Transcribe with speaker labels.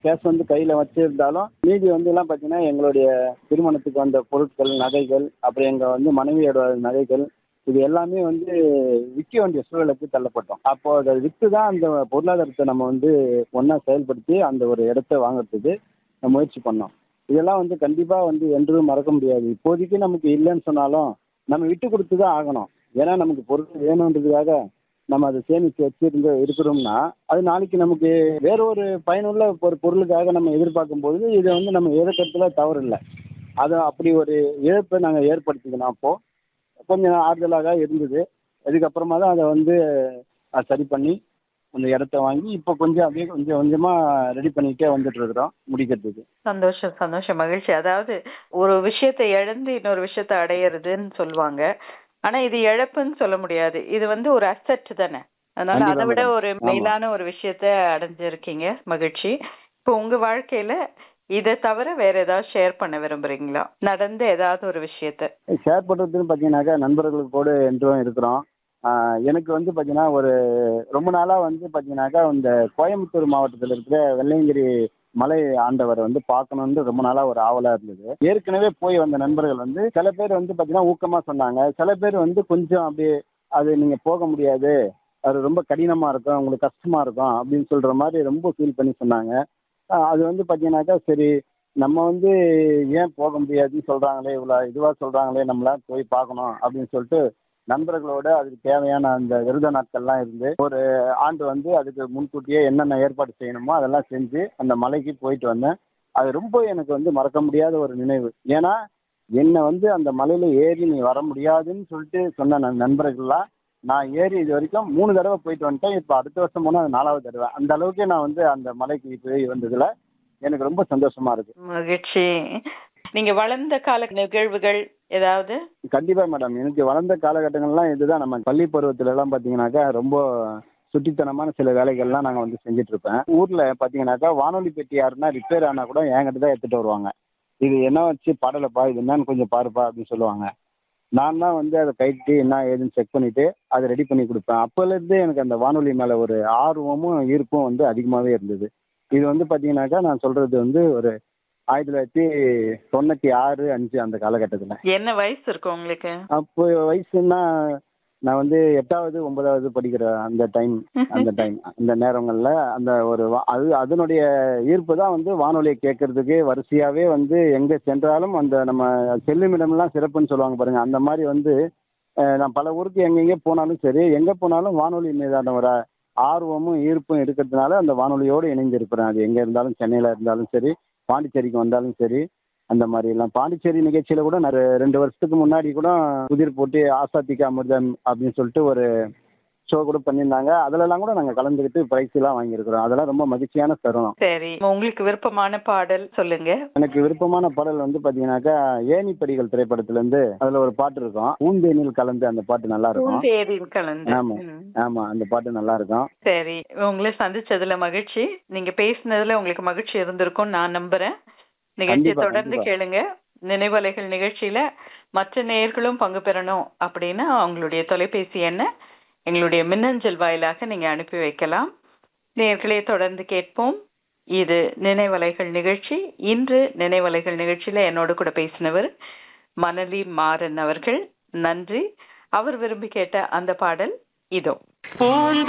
Speaker 1: Cash வந்து கையில் வச்சிருந்தாலும் மீதி வந்து எல்லாம் பார்த்தீங்கன்னா எங்களுடைய திருமணத்துக்கு வந்த பொருட்கள் நகைகள் அப்புறம் எங்கள் வந்து மனைவியோட நகைகள் இது எல்லாமே வந்து விற்க வேண்டிய சூழலுக்கு தள்ளப்பட்டோம் அப்போ அதை விற்று தான் அந்த பொருளாதாரத்தை நம்ம வந்து ஒன்றா செயல்படுத்தி அந்த ஒரு இடத்த வாங்குறதுக்கு நம்ம முயற்சி பண்ணோம் இதெல்லாம் வந்து கண்டிப்பாக வந்து என்றும் மறக்க முடியாது இப்போதைக்கு நமக்கு இல்லைன்னு சொன்னாலும் நம்ம விட்டு கொடுத்து தான் ஆகணும் ஏன்னா நமக்கு பொருள் வேணுன்றதுக்காக நம்ம அதை சேமித்து வச்சிருந்து இருக்கிறோம்னா அது நாளைக்கு நமக்கு வேற ஒரு பயனுள்ள ஒரு பொருளுக்காக நம்ம எதிர்பார்க்கும் பொழுது இதை வந்து நம்ம இழக்கிறதுல தவறு இல்லை அது அப்படி ஒரு இழப்பை நாங்கள் ஏற்படுத்திக்கணும் அப்போ கொஞ்சம் ஆறுதலாக இருந்தது அதுக்கப்புறமா தான் அதை வந்து அஹ், சரி பண்ணி அந்த இடத்த வாங்கி இப்போ கொஞ்சம் அப்படியே கொஞ்சம் கொஞ்சமாக ரெடி பண்ணிக்கிட்டே வந்துட்டு இருக்கிறோம் முடிக்கிறதுக்கு
Speaker 2: சந்தோஷம் சந்தோஷம் மகிழ்ச்சி அதாவது ஒரு விஷயத்தை இழந்து இன்னொரு விஷயத்தை அடையிறதுன்னு சொல்லுவாங்க ஆனா இது இழப்புன்னு சொல்ல முடியாது இது வந்து ஒரு அசெட் தானே அதனால
Speaker 1: கண்டிப்பா
Speaker 2: அதை விட
Speaker 1: madam.
Speaker 2: ஒரு
Speaker 1: ஆமா.
Speaker 2: மேலான ஒரு விஷயத்த அடைஞ்சிருக்கீங்க மகிழ்ச்சி இப்போ உங்க வாழ்க்கையில இதை தவிர வேற ஏதாவது ஷேர் பண்ண விரும்புறீங்களா நடந்த ஏதாவது ஒரு விஷயத்த
Speaker 1: ஷேர் பண்ணுறதுன்னு பார்த்தீங்கன்னாக்கா நண்பர்களுக்கு கூட என்றும் இருக்கிறோம் ஆஹ் எனக்கு வந்து பார்த்தீங்கன்னா ஒரு ரொம்ப நாளாக வந்து பார்த்தீங்கன்னாக்கா இந்த கோயம்புத்தூர் மாவட்டத்தில் இருக்கிற வெள்ளையங்கிரி மலை ஆண்டவரை வந்து பார்க்கணுன்னு ரொம்ப நாளாக ஒரு ஆவலாக இருந்தது ஏற்கனவே போய் வந்த நண்பர்கள் வந்து சில பேர் வந்து பார்த்தீங்கன்னா ஊக்கமாக சொன்னாங்க சில பேர் வந்து கொஞ்சம் அப்படியே அது நீங்கள் போக முடியாது அது ரொம்ப கடினமாக இருக்கும் உங்களுக்கு கஷ்டமாக இருக்கும் அப்படின்னு சொல்கிற மாதிரி ரொம்ப ஃபீல் பண்ணி சொன்னாங்க ஆஹ் அது வந்து பார்த்தீங்கன்னாக்கா சரி நம்ம வந்து ஏன் போக முடியாதுன்னு சொல்கிறாங்களே இவ்வளோ இதுவாக சொல்கிறாங்களே நம்மளாம் போய் பார்க்கணும் அப்படின்னு சொல்லிட்டு நண்பர்களோட அதுக்கு தேவையான அந்த விரத நாட்கள்லாம் இருந்து ஒரு ஆண்டு வந்து அதுக்கு முன்கூட்டியே என்னென்ன ஏற்பாடு செய்யணுமோ அதெல்லாம் செஞ்சு அந்த மலைக்கு போயிட்டு வந்தேன் அது ரொம்ப எனக்கு வந்து மறக்க முடியாத ஒரு நினைவு ஏன்னா என்னை வந்து அந்த மலையில ஏறி நீ வர முடியாதுன்னு சொல்லிட்டு சொன்ன நண்- நண்பர்கள்லாம் நான் ஏறி இது வரைக்கும் மூணு தடவை போயிட்டு வந்துட்டேன் இப்போ அடுத்த வருஷம் போனால் அது நாலாவது தடவை அந்த அளவுக்கு நான் வந்து அந்த மலைக்கு போய் வந்ததுல எனக்கு ரொம்ப சந்தோஷமா இருக்கு
Speaker 2: மகிழ்ச்சி நீங்க வளர்ந்த கால நிகழ்வுகள் ஏதாவது
Speaker 1: கண்டிப்பா மேடம் எனக்கு வளர்ந்த காலகட்டங்கள்லாம் இதுதான் நம்ம பள்ளி பருவத்துல எல்லாம் பாத்தீங்கன்னாக்கா ரொம்ப சுட்டித்தனமான சில வேலைகள்லாம் நாங்கள் வந்து செஞ்சுட்டு இருப்பேன் ஊர்ல பாத்தீங்கன்னாக்கா வானொலி பெட்டி யாருன்னா ரிப்பேர் ஆனா கூட என்கிட்ட தான் எடுத்துட்டு வருவாங்க இது என்ன வச்சு பாடலப்பா இது என்னன்னு கொஞ்சம் பாருப்பா அப்படின்னு சொல்லுவாங்க நான் தான் வந்து அதை கைட்டு என்ன ஏதுன்னு செக் பண்ணிட்டு அதை ரெடி பண்ணி கொடுப்பேன் அப்போலேருந்தே எனக்கு அந்த வானொலி மேலே ஒரு ஆர்வமும் ஈர்ப்பும் வந்து அதிகமாகவே இருந்தது இது வந்து பார்த்தீங்கன்னாக்கா நான் சொல்றது வந்து ஒரு ஆயிரத்தி தொள்ளாயிரத்தி தொண்ணூற்றி ஆறு அஞ்சு அந்த காலகட்டத்தில்
Speaker 2: என்ன வயசு இருக்கும் உங்களுக்கு
Speaker 1: அப்போ வயசுன்னா நான் வந்து எட்டாவது ஒன்பதாவது படிக்கிற அந்த டைம் அந்த டைம் அந்த நேரங்கள்ல அந்த ஒரு வா- அது அதனுடைய ஈர்ப்பு தான் வந்து வானொலியை கேட்கறதுக்கு வரிசையாவே வந்து எங்க சென்றாலும் அந்த நம்ம செல்லுமிடம்லாம் சிறப்புன்னு சொல்லுவாங்க பாருங்க அந்த மாதிரி வந்து அஹ், நான் பல ஊருக்கு எங்கெங்கே போனாலும் சரி எங்க போனாலும் வானொலி மீதான ஒரு ஆர்வமும் ஈர்ப்பும் இருக்கிறதுனால அந்த வானொலியோடு இணைந்திருக்கிறேன் அது எங்க இருந்தாலும் சென்னையில இருந்தாலும் சரி பாண்டிச்சேரிக்கு வந்தாலும் சரி அந்த மாதிரி எல்லாம் பாண்டிச்சேரி நிகழ்ச்சியில கூட நான் ரெ- ரெண்டு வருஷத்துக்கு முன்னாடி கூட புதிர் போட்டு ஆசாத்திக்கு அமிர்தம் அப்படின்னு சொல்லிட்டு ஒரு ஷோ கூட பண்ணியிருந்தாங்க அதுலலாம் கூட நாங்கள் கலந்துக்கிட்டு பிரைஸ் எல்லாம் வாங்கியிருக்கிறோம் அதெல்லாம் ரொம்ப மகிழ்ச்சியான தருணம்
Speaker 2: சரி உங்களுக்கு விருப்பமான பாடல் சொல்லுங்க
Speaker 1: எனக்கு விருப்பமான பாடல் வந்து பாத்தீங்கன்னாக்கா ஏணிப்படிகள் திரைப்படத்துல இருந்து அதுல ஒரு பாட்டு இருக்கும் பூந்தேனில் கலந்து அந்த பாட்டு நல்லா இருக்கும்
Speaker 2: பூந்தேரின் கலந்து
Speaker 1: ஆமா.
Speaker 2: ம்.
Speaker 1: ஆமா அந்த பாட்டு நல்லா இருக்கும்
Speaker 2: சரி உங்களை சந்திச்சதுல மகிழ்ச்சி நீங்க பேசினதுல உங்களுக்கு மகிழ்ச்சி இருந்திருக்கும் நான் நம்புறேன் நிகழ்ச்சியை
Speaker 1: கண்டிப்பா,
Speaker 2: தொடர்ந்து
Speaker 1: கண்டிப்பா.
Speaker 2: கேளுங்க நினைவலைகள் நிகழ்ச்சியில மற்ற நேயர்களும் பங்கு பெறணும் அப்படின்னா அவங்களுடைய தொலைபேசி எண்ணை எங்களுடைய மின்னஞ்சல் வாயிலாக நீங்க அனுப்பி வைக்கலாம் நேயர்களே தொடர்ந்து கேட்போம் இது நினைவலைகள் நிகழ்ச்சி இன்று நினைவலைகள் நிகழ்ச்சியில என்னோடு கூட பேசினவர் மணலி மாறன் அவர்கள் நன்றி அவர் விரும்பி கேட்ட அந்த பாடல் இதோ
Speaker 3: பூந்தே